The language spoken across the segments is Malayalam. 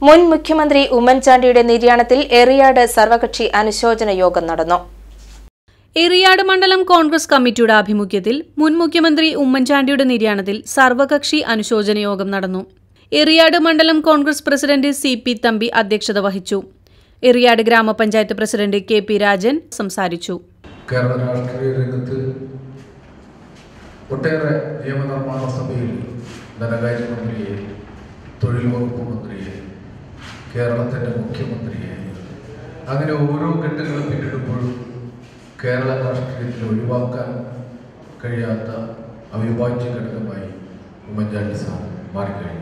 മുൻ മുഖ്യമന്ത്രി ഉമ്മൻചാണ്ടിയുടെ നിര്യാണത്തിൽ എറിയാട് സർവകക്ഷി അനുശോചന യോഗം നടന്നു എറിയാട് മണ്ഡലം കോൺഗ്രസ് കമ്മിറ്റിയുടെ ആഭിമുഖ്യത്തിൽ മുൻ മുഖ്യമന്ത്രി ഉമ്മൻചാണ്ടിയുടെ നിര്യാണത്തിൽ സർവകക്ഷി അനുശോചന യോഗം നടന്നു എറിയാട് മണ്ഡലം Congress president C P Thampi അധ്യക്ഷത വഹിച്ചു എറിയാട് ഗ്രാമപഞ്ചായത്ത് പ്രസിഡന്റ് കെ പി രാജൻ സംസാരിച്ചു കേരള രാഷ്ട്രീയ രംഗത്ത് ഒട്ടേറെ നിയമനിർമ്മാണ സഭയിൽ ധനകാര്യമന്ത്രിയെ തൊഴിൽ വകുപ്പ് മന്ത്രിയെ കേരളത്തിൻ്റെ മുഖ്യമന്ത്രിയെ അങ്ങനെ ഓരോ ഘട്ടങ്ങളും പിന്നിടുമ്പോഴും കേരള രാഷ്ട്രീയത്തിൽ ഒഴിവാക്കാൻ കഴിയാത്ത അവിഭാജ്യ ഘടകമായി ഉമ്മൻചാണ്ടി സാർ മാറിക്കഴിഞ്ഞു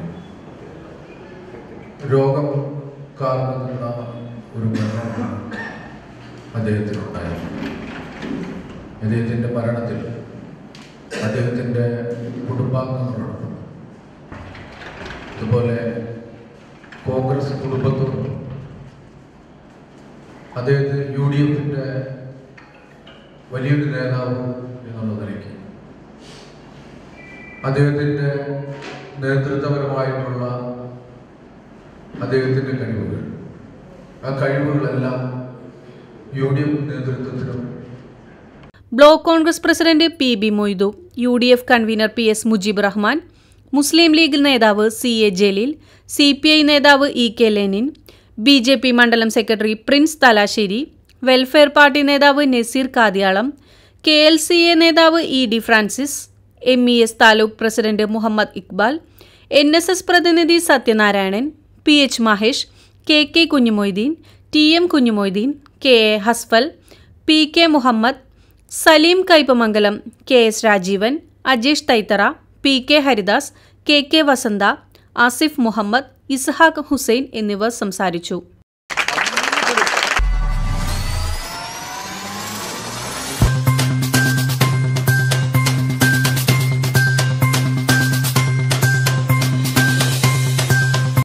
രോഗം കാരണം നിന്ന ഒരു മരണമാണ് അദ്ദേഹത്തിനുണ്ടായത് അദ്ദേഹത്തിൻ്റെ മരണത്തിൽ അദ്ദേഹത്തിൻ്റെ കുടുംബാംഗങ്ങളോടൊപ്പം അതുപോലെ കോൺഗ്രസ് കുടുംബത്തോടൊപ്പം അദ്ദേഹത്തിന് യു ഡി എഫിൻ്റെ വലിയൊരു നേതാവ് എന്നുള്ള നിലയ്ക്ക് അദ്ദേഹത്തിൻ്റെ നേതൃത്വപരമായിട്ടുള്ള അദ്ദേഹത്തിൻ്റെ കഴിവുകൾ ആ കഴിവുകളെല്ലാം യു ഡി എഫ് നേതൃത്വത്തിനും block Congress president P B Moidu U D F convener P S Mujeeb Rahman Muslim League നേതാവ് C A Jaleel C P I നേതാവ് E K Lenin B J P മണ്ഡലം secretary Prince Thalassery welfare party നേതാവ് Naseer Kadiyalam K L C A നേതാവ് E D Francis M E S taluk president Muhammad Iqbal N S S പ്രതിനിധി Sathyanarayanan P H Mahesh K K Kunhumoideen T M Kunhumoideen K A Hasfal P K Muhammad Saleem Kaipamangalam K S Rajeevan Ajesh Thaithara P K Haridas K K Vasantha Asif Muhammad Ishaq Hussain എന്നിവർ സംസാരിച്ചു